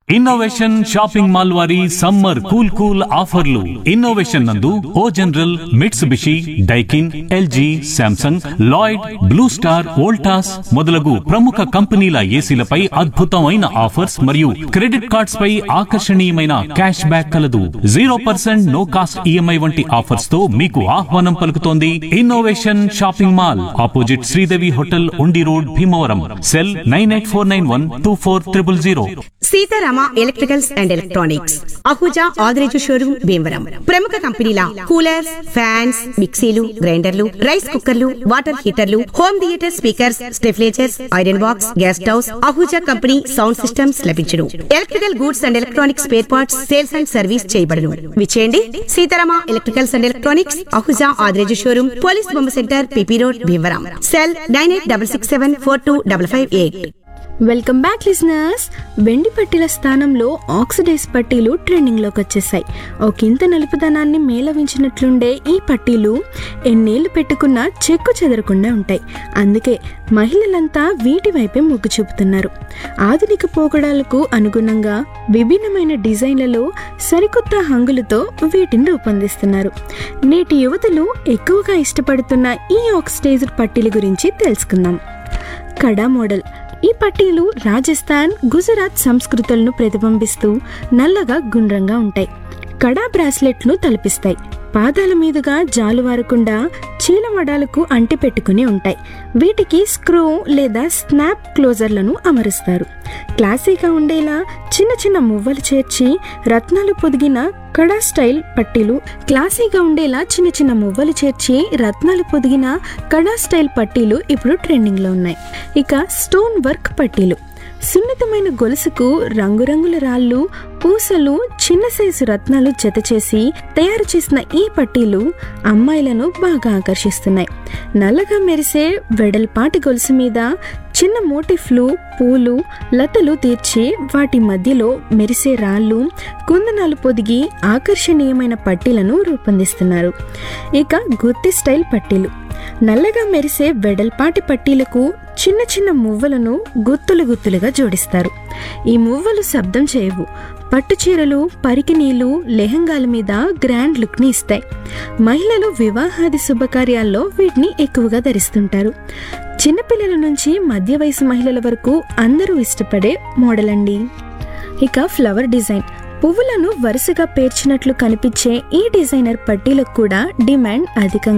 innovation shopping mall వారి summer cool cool ఆఫర్లు innovation నందు O General Mitsubishi Daikin LG Samsung Lloyd Blue Star Voltas మొదలగు ప్రముఖ కంపెనీల ఏసీలపై అద్భుతమైన ఆఫర్స్ మరియు క్రెడిట్ కార్డ్స్ పై ఆకర్షణీయమైన క్యాష్ బ్యాక్ కలదు zero percent no cost EMI వంటి ఆఫర్స్ తో మీకు ఆహ్వానం పలుకుతోంది innovation shopping mall opposite Sridevi hotel Undi road Bhimavaram cell nine eight four nine one two four triple zero Seetharama electricals and electronics Ahuja Adireju showroom Bhimavaram ప్రముఖ కంపెనీల కూలర్స్ ఫ్యాన్స్ మిక్సీలు గ్రైండర్లు రైస్ కుక్కర్లు వాటర్ హీటర్లు హోమ్ థియేటర్ స్పీకర్స్ స్టెఫ్లేచర్స్ iron box gas stoves Ahuja company sound systems లభించును electrical goods and electronics spare parts sales and service చేయబడును విచేయండి Seetharama electricals and electronics Ahuja Adireju showroom police బొమ్మ centre PP road Bhimavaram cell nine eight double six seven four two double five eight welcome back listeners వెండి పట్టీల స్థానంలో oxidise పట్టీలు ట్రెండింగ్లోకి వచ్చేసాయి ఒకంత నలుపుదనాన్ని మేళవించినట్లుండే ఈ పట్టీలు ఎన్నేళ్లు పెట్టుకున్న చెక్కు చెదరకుండా ఉంటాయి అందుకే మహిళలంతా వీటి వైపే మొగ్గు చూపుతున్నారు ఆధునిక పోకడాలకు అనుగుణంగా విభిన్నమైన డిజైన్లలో సరికొత్త హంగులతో వీటిని రూపొందిస్తున్నారు నేటి యువతలు ఎక్కువగా ఇష్టపడుతున్న ఈ ఆక్సిడైజ్డ్ పట్టీల గురించి తెలుసుకుందాం కడా మోడల్ ఈ పట్టీలు రాజస్థాన్ గుజరాత్ సంస్కృతులను ప్రతిబింబిస్తూ నల్లగా గుండ్రంగా ఉంటాయి కడా బ్రాస్లెట్ను తలపిస్తాయి పాదాల మీదుగా జాలువారకుండా చీలమడాలకు అంటి పెట్టుకుని ఉంటాయి వీటికి స్క్రూ లేదా స్నాప్ క్లోజర్లను అమరుస్తారు క్లాసీగా ఉండేలా చిన్న చిన్న మువ్వలు చేర్చి రత్నాలు పొదిగిన కడా స్టైల్ పట్టీలు క్లాసీగా ఉండేలా చిన్న చిన్న మువ్వలు చేర్చి రత్నాలు పొదిగిన కడా స్టైల్ పట్టీలు ఇప్పుడు ట్రెండింగ్లో ఉన్నాయి ఇక స్టోన్ వర్క్ పట్టీలు సున్నితమైన గొలుసుకు రంగురంగుల రాళ్ళు పూసలు చిన్న సైజు రత్నాలు జత చేసి తయారు చేసిన ఈ పట్టీలు అమ్మాయిలను బాగా ఆకర్షిస్తున్నాయి నల్లగా మెరిసే వెడల్పాటి గొలుసు మీద చిన్న మోటిఫ్లు పూలు లతలు తీర్చి వాటి మధ్యలో మెరిసే రాళ్ళు కుందనాలు పొదిగి ఆకర్షణీయమైన పట్టీలను రూపొందిస్తున్నారు ఇక గుత్తి స్టైల్ పట్టీలు నల్లగా మెరిసే వెడల్పాటి పట్టీలకు చిన్న చిన్న మువ్వలను గుత్తులు గుత్తులుగా జోడిస్తారు ఈ మువ్వలు శబ్దం చేయవు పట్టు చీరలు పరికినీలు లెహంగాల మీద గ్రాండ్ లుక్ని ఇస్తాయి మహిళలు వివాహాది శుభకార్యాల్లో వీటిని ఎక్కువగా ధరిస్తుంటారు చిన్నపిల్లల నుంచి మధ్య వయసు మహిళల వరకు అందరూ ఇష్టపడే మోడల్ అండి ఇక ఫ్లవర్ డిజైన్ పువ్వులను వరుసగా పేర్చినట్లు కనిపించే ఈ డిజైనర్ పట్టీలకు కూడా డిమాండ్ అధికంగా